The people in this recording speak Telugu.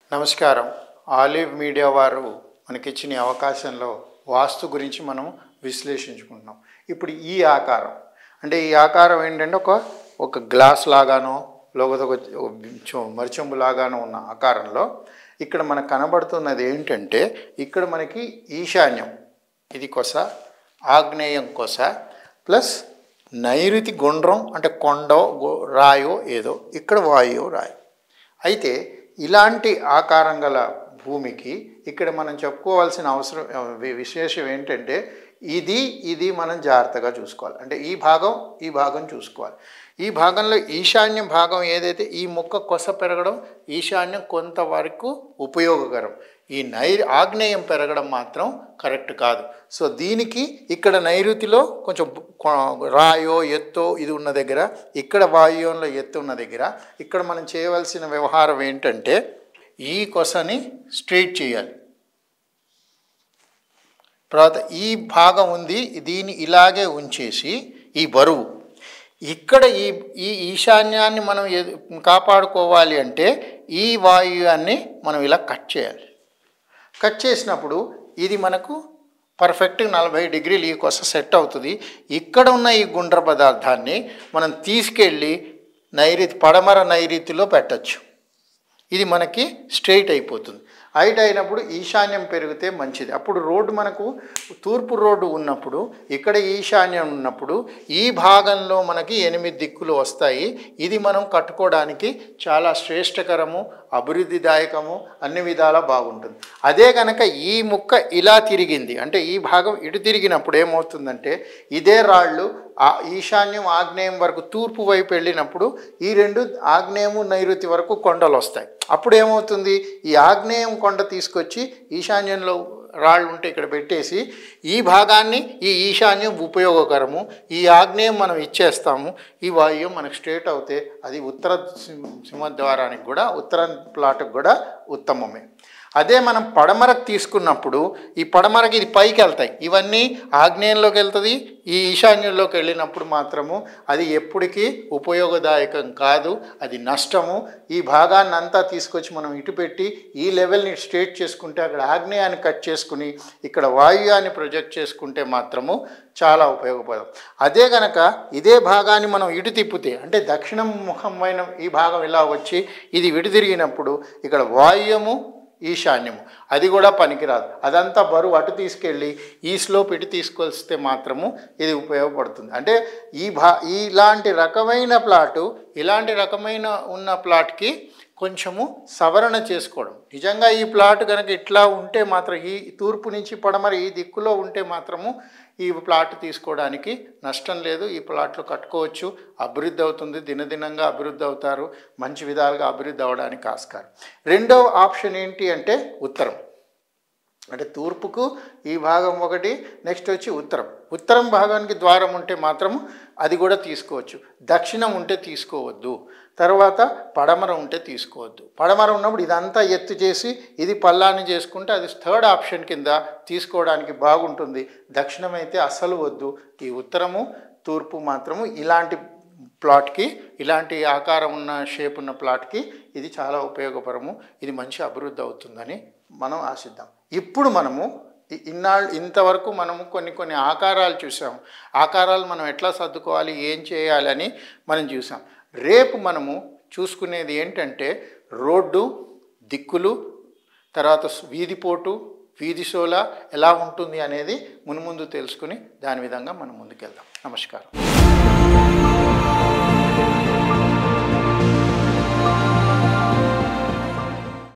నమస్కారం ఆలివ్ మీడియా వారు మనకిచ్చిన ఈ అవకాశంలో వాస్తు గురించి మనం విశ్లేషించుకుంటున్నాం ఇప్పుడు ఈ ఆకారం అంటే ఈ ఆకారం ఏంటంటే ఒక ఒక గ్లాస్ లాగానో లేకపోతే ఒక చొ- మరిచెంబు లాగానో ఉన్న ఆకారంలో ఇక్కడ మనకు కనబడుతున్నది ఏంటంటే ఇక్కడ మనకి ఈశాన్యం ఇది కొస ఆగ్నేయం కొస ప్లస్ నైరుతి గుండ్రం అంటే కొండో గో- రాయో ఏదో ఇక్కడ వాయువు రాయో అయితే ఇలాంటి ఆకారం గల భూమికి ఇక్కడ మనం చెప్పుకోవాల్సిన అవసరం ఆ, వి- విశేషం ఏంటంటే ఇది ఇది మనం జాగ్రత్తగా చూసుకోవాలి అంటే ఈ భాగం ఈ భాగం చూసుకోవాలి ఈ భాగంలో ఈశాన్యం భాగం ఏదైతే ఈ మొక్క కొస పెరగడం ఈశాన్యం కొంతవరకు ఉపయోగకరం ఈ నై ఆగ్నేయం పెరగడం మాత్రం కరెక్ట్ కాదు సో దీనికి ఇక్కడ నైరుతిలో కొంచెం కొ- రాయో ఎత్తో ఇది ఉన్న దగ్గర ఇక్కడ వాయువ్యంలో ఎత్తు ఉన్న దగ్గర ఇక్కడ మనం చేయవలసిన వ్యవహారం ఏంటంటే ఈ కొసని స్ట్రైట్ చేయాలి తర్వాత ఈ భాగం ఉంది దీన్ని ఇలాగే ఉంచేసి ఈ బరువు ఇక్కడ ఈ ఈ ఈశాన్యాన్ని మనం ఎదు- కాపాడుకోవాలి అంటే ఈ వాయువ్యాన్ని మనం ఇలా కట్ చేయాలి కట్ చేసినప్పుడు ఇది మనకు పర్ఫెక్ట్ నలభై డిగ్రీలు ఈ కొస సెట్ అవుతుంది ఇక్కడ ఉన్న ఈ గుండ్ర పదార్థాన్ని మనం తీసుకెళ్ళి నైరుతి పడమర నైరుతిలో పెట్టచ్చు ఇది మనకి స్ట్రైట్ అయిపోతుంది హైట్ అయినప్పుడు ఈశాన్యం పెరిగితే మంచిది అప్పుడు రోడ్డు మనకు తూర్పు రోడ్డు ఉన్నప్పుడు ఇక్కడ ఈశాన్యం ఉన్నప్పుడు ఈ భాగంలో మనకి ఎనిమిది దిక్కులు వస్తాయి ఇది మనం కట్టుకోవడానికి చాలా శ్రేష్టకరము అభివృద్ధిదాయకము అన్ని విధాలా బాగుంటుంది అదే కనుక ఈ ముక్క ఇలా తిరిగింది అంటే ఈ భాగం ఇటు తిరిగినప్పుడు ఏమవుతుందంటే ఇదే రాళ్ళు ఆ ఈశాన్యం ఆగ్నేయం వరకు తూర్పు వైపు వెళ్ళినప్పుడు ఈ రెండు ఆగ్నేయము నైరుతి వరకు కొండలు వస్తాయి అప్పుడు ఏమవుతుంది ఈ ఆగ్నేయం కొండ తీసుకొచ్చి ఈశాన్యంలో రాళ్ళు ఉంటే ఇక్కడ పెట్టేసి ఈ భాగాన్ని ఈ ఈశాన్యం ఉపయోగకరము ఈ ఆగ్నేయం మనం ఇచ్చేస్తాము ఈ వాయువు మనకు స్ట్రేట్ అవుతే అది ఉత్తర సింహ- సింహద్వారానికి కూడా ఉత్తర ప్లాట్కి కూడా ఉత్తమమే అదే మనం పడమరకు తీసుకున్నప్పుడు ఈ పడమరకి ఇది పైకి వెళ్తాయి ఇవన్నీ ఆగ్నేయంలోకి వెళ్తుంది ఈ ఈశాన్యంలోకి వెళ్ళినప్పుడు మాత్రము అది ఎప్పటికీ ఉపయోగదాయకం కాదు అది నష్టము ఈ భాగాన్ని అంతా తీసుకొచ్చి మనం ఇటు పెట్టి ఈ లెవెల్ని స్ట్రేట్ చేసుకుంటే అక్కడ ఆగ్నేయాన్ని కట్ చేసుకుని ఇక్కడ వాయుయాన్ని ప్రొజెక్ట్ చేసుకుంటే మాత్రము చాలా ఉపయోగపడదు అదే గనక ఇదే భాగాన్ని మనం ఇటు తిప్పితే అంటే దక్షిణం ముఖమైన ఈ భాగం ఇలా వచ్చి ఇది విడి తిరిగినప్పుడు ఇక్కడ వాయుయము ఈశాన్యము అది కూడా పనికిరాదు అదంతా బరువు అటు తీసుకెళ్ళి ఈ స్లోప్ ఇటు తీసుకొస్తే మాత్రము ఇది ఉపయోగపడుతుంది అంటే ఈ భా ఇలాంటి రకమైన ప్లాటు ఇలాంటి రకమైన ఉన్న ప్లాట్కి కొంచెము సవరణ చేసుకోవడం నిజంగా ఈ ప్లాట్ కనుక ఇట్లా ఉంటే మాత్రం ఈ తూర్పు నుంచి పడమర ఈ దిక్కులో ఉంటే మాత్రము ఈ ప్లాట్ తీసుకోవడానికి నష్టం లేదు ఈ ప్లాట్లు కట్టుకోవచ్చు అభివృద్ధి అవుతుంది దినదినంగా అభివృద్ధి అవుతారు మంచి విధాలుగా అభివృద్ధి అవ్వడానికి ఆస్కారం రెండవ ఆప్షన్ ఏంటి అంటే ఉత్తరం అంటే తూర్పుకు ఈ భాగం ఒకటి నెక్స్ట్ వచ్చి ఉత్తరం ఉత్తరం భాగానికి ద్వారం ఉంటే మాత్రం అది కూడా తీసుకోవచ్చు దక్షిణం ఉంటే తీసుకోవద్దు తర్వాత పడమర ఉంటే తీసుకోవద్దు పడమర ఉన్నప్పుడు ఇదంతా ఎత్తు చేసి ఇది పల్లాన్ని చేసుకుంటే అది థర్డ్ ఆప్షన్ కింద తీసుకోవడానికి బాగుంటుంది దక్షిణం అయితే అస్సలు వద్దు ఈ ఉత్తరము తూర్పు మాత్రము ఇలాంటి ప్లాట్కి ఇలాంటి ఆకారం ఉన్న షేప్ ఉన్న ప్లాట్కి ఇది చాలా ఉపయోగపరము ఇది మంచి అభివృద్ధి అవుతుందని మనం ఆశిద్దాం ఇప్పుడు మనము ఇ- ఇన్నాళ్ళు ఇంతవరకు మనము కొన్ని కొన్ని ఆకారాలు చూసాం ఆకారాలు మనం ఎట్లా సర్దుకోవాలి ఏం చేయాలని మనం చూసాం రేపు మనము చూసుకునేది ఏంటంటే రోడ్డు దిక్కులు తర్వాత స్- వీధిపోటు వీధి సోల ఎలా ఉంటుంది అనేది మున్ముందు తెలుసుకుని దాని విధంగా మనం ముందుకెళ్దాం నమస్కారం